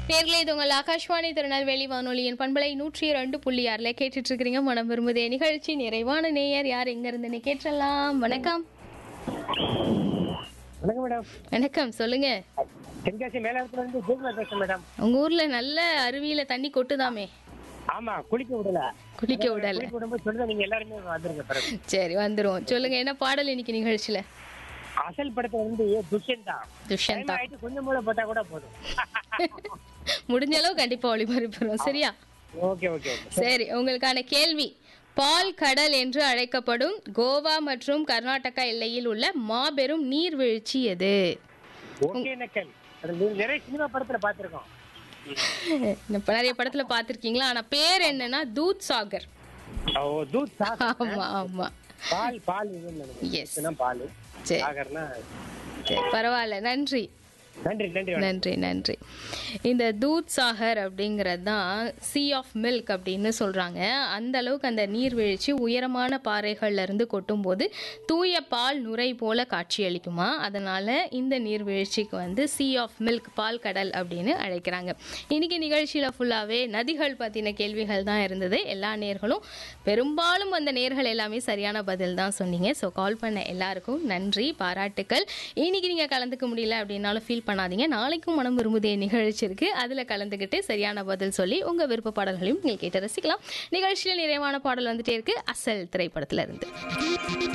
நேர்களே இது உங்கள் ஆகாஷ்வாணி திருநெல்வேலி வானொலியின் பண்பலை நூற்றி இரண்டு புள்ளி ஆறுல கேட்டுட்டு இருக்கிறீங்க மனம் விரும்புதே நிகழ்ச்சி நிறைவான நேயர் யார் எங்க இருந்துன்னு கேட்டலாம் வணக்கம் வணக்கம் மேடம் வணக்கம் சொல்லுங்க தென்காசி மேலாளத்துல இருந்து ஜெயக்குமார் பேசுறேன் மேடம் உங்க ஊர்ல நல்ல அருவியில தண்ணி கொட்டுதாமே ஆமா குளிக்க விடல குளிக்க விடல குளிக்க விடும்போது சொல்லுங்க நீங்க எல்லாருமே வந்துருங்க பிறகு சரி வந்துருவோம் சொல்லுங்க என்ன பாடல் இன்னைக்கு நிகழ்ச்சியில அசல் படத்துல இருந்து துஷ்யந்தா துஷ்யந்தா டைம் ஆயிட்டு கொஞ்சம் மூளை போட்டா கூட போதும் முடிஞ்ச அளவு கண்டிப்பா ஒளிபரப்புறோம் சரியா ஓகே ஓகே ஓகே சரி உங்களுக்கான கேள்வி பால் கடல் என்று அழைக்கப்படும் கோவா மற்றும் கர்நாடகா எல்லையில் உள்ள மாபெரும் நீர்வீழ்ச்சி எது ஓகே நக்கல் அது நீ நிறைய சினிமா படத்துல பாத்திருக்கோம் இப்ப நிறைய படத்துல பாத்திருக்கீங்களா ஆனா பேர் என்னன்னா தூத் சாகர் ஓ தூத் சாகர் ஆமா ஆமா பால் பால் இதுன்னு நினைக்கிறேன். எஸ் இதுதான் பால் சரி சாகர்னா சரி பரவாயில்ல நன்றி நன்றி நன்றி வணக்கம். நன்றி நன்றி இந்த தூத் சாகர் அப்படிங்கிறது தான் சி ஆஃப் மில்க் அப்படின்னு சொல்கிறாங்க அந்த அளவுக்கு அந்த நீர்வீழ்ச்சி உயரமான பாறைகள்ல இருந்து கொட்டும்போது தூய பால் நுரை போல காட்சியளிக்குமா அதனால் இந்த நீர்வீழ்ச்சிக்கு வந்து சி ஆஃப் மில்க் பால் கடல் அப்படின்னு அழைக்கிறாங்க இன்னைக்கு நிகழ்ச்சியில் ஃபுல்லாகவே நதிகள் பற்றின கேள்விகள் தான் இருந்தது எல்லா நேர்களும் பெரும்பாலும் அந்த நேர்கள் எல்லாமே சரியான பதில் தான் சொன்னீங்க ஸோ கால் பண்ண எல்லாருக்கும் நன்றி பாராட்டுக்கள் இன்னைக்கு நீங்கள் கலந்துக்க முடியல அப்படின்னாலும் ஃபீல் பண்ணாதீங்க நாளைக்கும் மனம் விரும்புதே நிகழ்ச்சி இருக்கு அதில் கலந்துக்கிட்டு சரியான பதில் சொல்லி உங்கள் விருப்ப பாடல்களையும் நீங்கள் கேட்டு ரசிக்கலாம் நிகழ்ச்சியில் நிறைவான பாடல் வந்துட்டே இருக்கு அசல் திரைப்படத்துல இருந்து